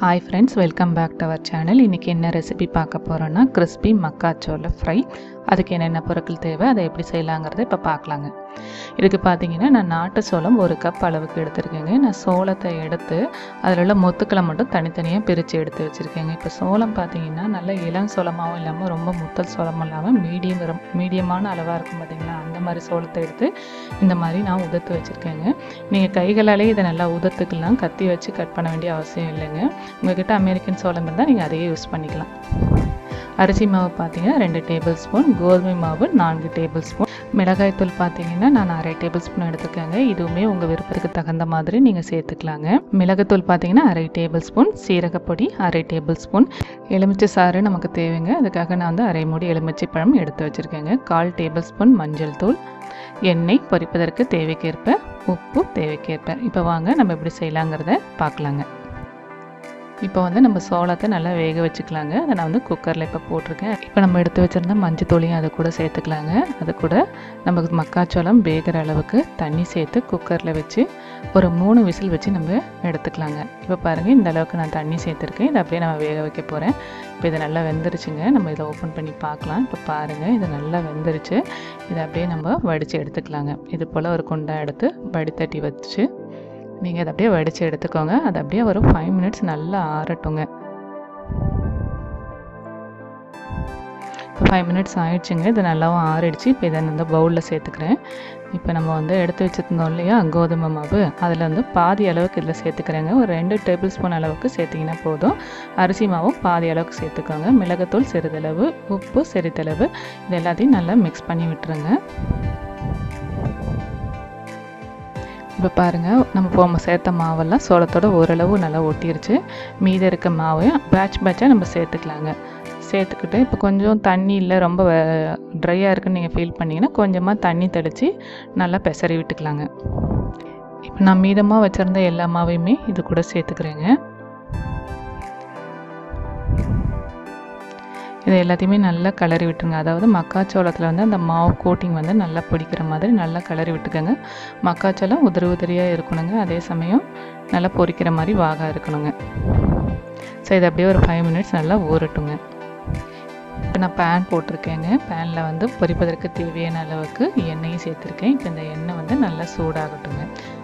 hi friends welcome back to our channel இன்றைக்கி என்ன recipe பார்க்க போகிறோன்னா கிறிஸ்பி மக்காச்சோள ஃப்ரை அதுக்கு என்னென்ன பொருட்கள் தேவை அதை எப்படி செய்யலாங்கிறத இப்போ பார்க்கலாங்க இதுக்கு பார்த்தீங்கன்னா நான் நாட்டு சோளம் ஒரு கப் அளவுக்கு எடுத்திருக்கேங்க நான் சோளத்தை எடுத்து அதில் உள்ள மொத்துக்களை மட்டும் தனித்தனியாக பிரித்து எடுத்து வச்சுருக்கேங்க இப்போ சோளம் பார்த்தீங்கன்னா நல்ல இளம் சோளமாகவும் இல்லாமல் ரொம்ப முத்தல் சோளமும் இல்லாமல் மீடியம் மீடியமான அளவாக இருக்கும் பார்த்தீங்களா அந்த மாதிரி சோளத்தை எடுத்து இந்த மாதிரி நான் உதத்து வச்சுருக்கேங்க நீங்கள் கைகளாலே இதை நல்லா உதத்துக்கலாம் கத்தி வச்சு கட் பண்ண வேண்டிய அவசியம் இல்லைங்க உங்கள்கிட்ட அமெரிக்கன் சோளம் இருந்தால் நீங்கள் அதையே யூஸ் பண்ணிக்கலாம் அரிசி மாவு பார்த்தீங்கன்னா ரெண்டு டேபிள் ஸ்பூன் கோதுமை மாவு நான்கு டேபிள் ஸ்பூன் மிளகாய்த்தூள் பார்த்தீங்கன்னா நான் அரை டேபிள் ஸ்பூன் எடுத்துக்கேங்க இதுவுமே உங்கள் விருப்பத்துக்கு தகுந்த மாதிரி நீங்கள் சேர்த்துக்கலாங்க மிளகுத்தூள் பார்த்தீங்கன்னா அரை டேபிள் ஸ்பூன் சீரகப்பொடி அரை டேபிள் ஸ்பூன் எலுமிச்சை சாறு நமக்கு தேவைங்க அதுக்காக நான் வந்து அரை மூடி எலுமிச்சை பழம் எடுத்து வச்சுருக்கேங்க கால் டேபிள் ஸ்பூன் மஞ்சள் தூள் எண்ணெய் பொரிப்பதற்கு தேவைக்கேற்ப உப்பு தேவைக்கேற்ப இப்போ வாங்க நம்ம எப்படி செய்யலாங்கிறத பார்க்கலாங்க இப்போ வந்து நம்ம சோளத்தை நல்லா வேக வச்சுக்கலாங்க அதை நான் வந்து குக்கரில் இப்போ போட்டிருக்கேன் இப்போ நம்ம எடுத்து வச்சுருந்த மஞ்சள் தூளியும் அதை கூட சேர்த்துக்கலாங்க அது கூட நமக்கு மக்காச்சோளம் வேகிற அளவுக்கு தண்ணி சேர்த்து குக்கரில் வச்சு ஒரு மூணு விசில் வச்சு நம்ம எடுத்துக்கலாங்க இப்போ பாருங்கள் இந்த அளவுக்கு நான் தண்ணி சேர்த்துருக்கேன் இதை அப்படியே நம்ம வேக வைக்க போகிறேன் இப்போ இது நல்லா வெந்துருச்சுங்க நம்ம இதை ஓப்பன் பண்ணி பார்க்கலாம் இப்போ பாருங்கள் இது நல்லா வெந்துருச்சு இதை அப்படியே நம்ம வடித்து எடுத்துக்கலாங்க இது போல் ஒரு குண்டா எடுத்து வடித்தட்டி வச்சு நீங்கள் அதை அப்படியே வடித்து எடுத்துக்கோங்க அது அப்படியே ஒரு ஃபைவ் மினிட்ஸ் நல்லா ஆறட்டுங்க இப்போ ஃபைவ் மினிட்ஸ் ஆயிடுச்சுங்க இது நல்லாவும் ஆறிடுச்சு இப்போ இதை இந்த பவுலில் சேர்த்துக்கிறேன் இப்போ நம்ம வந்து எடுத்து வச்சுருந்தோம் இல்லையா கோதுமை மாவு அதில் வந்து பாதி அளவுக்கு இதில் சேர்த்துக்கிறேங்க ஒரு ரெண்டு டேபிள் ஸ்பூன் அளவுக்கு சேர்த்திங்கன்னா போதும் அரிசி மாவும் பாதி அளவுக்கு சேர்த்துக்கோங்க மிளகுத்தூள் சிறிதளவு உப்பு சிறிதளவு இது எல்லாத்தையும் நல்லா மிக்ஸ் பண்ணி விட்டுருங்க இப்போ பாருங்கள் நம்ம போம சேர்த்த மாவெல்லாம் சோளத்தோட ஓரளவு நல்லா ஒட்டிருச்சு மீதி இருக்க மாவையும் பேட்ச் பேட்சாக நம்ம சேர்த்துக்கலாங்க சேர்த்துக்கிட்டு இப்போ கொஞ்சம் தண்ணி இல்லை ரொம்ப ட்ரையாக இருக்குன்னு நீங்கள் ஃபீல் பண்ணிங்கன்னா கொஞ்சமாக தண்ணி தெளித்து நல்லா பெசரி விட்டுக்கலாங்க இப்போ நான் மீதமாக வச்சுருந்த எல்லா மாவையுமே இது கூட சேர்த்துக்கிறேங்க இதை எல்லாத்தையுமே நல்லா கிளறி விட்டுருங்க அதாவது மக்காச்சோளத்தில் வந்து அந்த மாவு கோட்டிங் வந்து நல்லா பிடிக்கிற மாதிரி நல்லா கிளறி விட்டுக்கோங்க மக்காச்சோளம் உதிரி உதிரியாக இருக்கணுங்க அதே சமயம் நல்லா பொரிக்கிற மாதிரி வாகா இருக்கணுங்க ஸோ இது அப்படியே ஒரு ஃபைவ் மினிட்ஸ் நல்லா ஊறட்டுங்க இப்போ நான் பேன் போட்டிருக்கேங்க பேனில் வந்து பொரிப்பதற்கு தேவையான அளவுக்கு எண்ணெயும் சேர்த்துருக்கேன் இப்போ இந்த எண்ணெய் வந்து நல்லா சூடாகட்டுங்க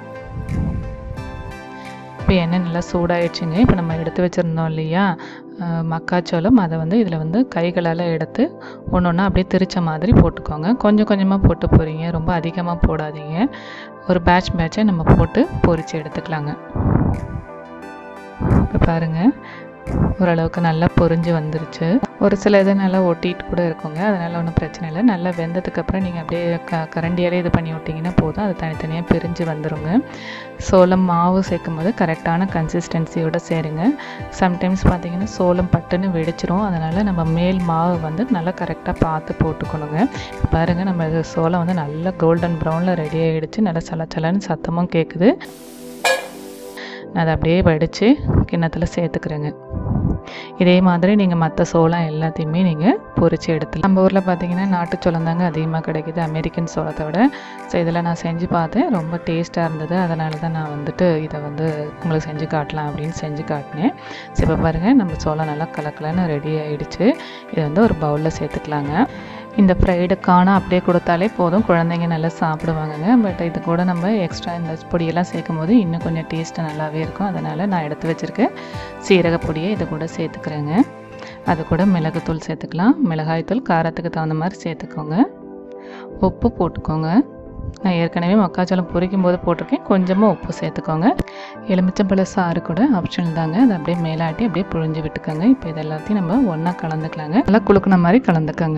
இப்போ எண்ணெய் நல்லா சூடாயிடுச்சுங்க இப்போ நம்ம எடுத்து வச்சுருந்தோம் இல்லையா மக்காச்சோளம் அதை வந்து இதில் வந்து கைகளால் எடுத்து ஒன்று ஒன்றா அப்படியே திரிச்ச மாதிரி போட்டுக்கோங்க கொஞ்சம் கொஞ்சமாக போட்டு போகிறீங்க ரொம்ப அதிகமாக போடாதீங்க ஒரு பேட்ச் பேட்சை நம்ம போட்டு பொரித்து எடுத்துக்கலாங்க இப்போ பாருங்கள் ஓரளவுக்கு நல்லா பொரிஞ்சு வந்துருச்சு ஒரு சில இது நல்லா ஒட்டிட்டு கூட இருக்குங்க அதனால் ஒன்றும் பிரச்சனை இல்லை நல்லா வெந்ததுக்கப்புறம் நீங்கள் அப்படியே க கரண்டியாலே இது பண்ணி விட்டிங்கன்னா போதும் அது தனித்தனியாக பிரிஞ்சு வந்துடுங்க சோளம் மாவு சேர்க்கும் போது கரெக்டான கன்சிஸ்டன்சியோடு சேருங்க சம்டைம்ஸ் பார்த்தீங்கன்னா சோளம் பட்டுன்னு வெடிச்சிரும் அதனால் நம்ம மேல் மாவு வந்து நல்லா கரெக்டாக பார்த்து போட்டுக்கணுங்க பாருங்கள் நம்ம இது சோளம் வந்து நல்லா கோல்டன் ப்ரௌனில் ரெடி ஆகிடுச்சு நல்லா சலச்சலன்னு சத்தமும் கேட்குது நான் அதை அப்படியே வடித்து கிண்ணத்தில் சேர்த்துக்கிறேங்க இதே மாதிரி நீங்கள் மற்ற சோளம் எல்லாத்தையுமே நீங்கள் பொரித்து எடுத்து நம்ம ஊரில் பார்த்தீங்கன்னா நாட்டு சோளம் தாங்க அதிகமாக கிடைக்கிது அமெரிக்கன் சோளத்தை விட ஸோ இதில் நான் செஞ்சு பார்த்தேன் ரொம்ப டேஸ்ட்டாக இருந்தது அதனால தான் நான் வந்துட்டு இதை வந்து உங்களுக்கு செஞ்சு காட்டலாம் அப்படின்னு செஞ்சு காட்டினேன் ஸோ இப்போ பாருங்கள் நம்ம சோளம் நல்லா கலக்கலன்னு ரெடி ஆகிடுச்சு இதை வந்து ஒரு பவுலில் சேர்த்துக்கலாங்க இந்த ஃப்ரைடு காணா அப்படியே கொடுத்தாலே போதும் குழந்தைங்க நல்லா சாப்பிடுவாங்கங்க பட் இது கூட நம்ம எக்ஸ்ட்ரா இந்த பொடியெல்லாம் சேர்க்கும் போது இன்னும் கொஞ்சம் டேஸ்ட்டு நல்லாவே இருக்கும் அதனால் நான் எடுத்து வச்சுருக்கேன் சீரக பொடியை இது கூட சேர்த்துக்கிறேங்க அது கூட மிளகுத்தூள் சேர்த்துக்கலாம் மிளகாய்த்தூள் காரத்துக்கு தகுந்த மாதிரி சேர்த்துக்கோங்க உப்பு போட்டுக்கோங்க நான் ஏற்கனவே மக்காச்சோளம் பொரிக்கும் போது போட்டிருக்கேன் கொஞ்சமாக உப்பு சேர்த்துக்கோங்க எலுமிச்சம்பழ சாறு கூட ஆப்ஷனல் தாங்க அதை அப்படியே மேலாட்டி அப்படியே புழிஞ்சு விட்டுக்கோங்க இப்போ இது எல்லாத்தையும் நம்ம ஒன்றா கலந்துக்கலாங்க நல்லா குலுக்குன மாதிரி கலந்துக்கோங்க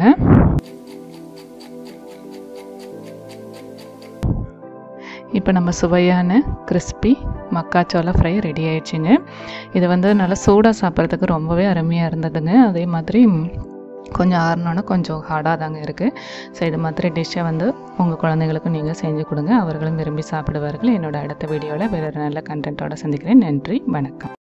இப்போ நம்ம சுவையான கிறிஸ்பி மக்காச்சோள ஃப்ரை ரெடி ஆயிடுச்சுங்க இது வந்து நல்லா சூடாக சாப்பிட்றதுக்கு ரொம்பவே அருமையாக இருந்ததுங்க அதே மாதிரி கொஞ்சம் ஆறினோன்னா கொஞ்சம் ஹார்டாக தாங்க இருக்குது ஸோ இது மாதிரி டிஷ்ஷை வந்து உங்கள் குழந்தைங்களுக்கும் நீங்கள் செஞ்சு கொடுங்க அவர்களும் விரும்பி சாப்பிடுவார்கள் என்னோட அடுத்த வீடியோவில் வேறு ஒரு நல்ல கண்டென்ட்டோட சந்திக்கிறேன் நன்றி வணக்கம்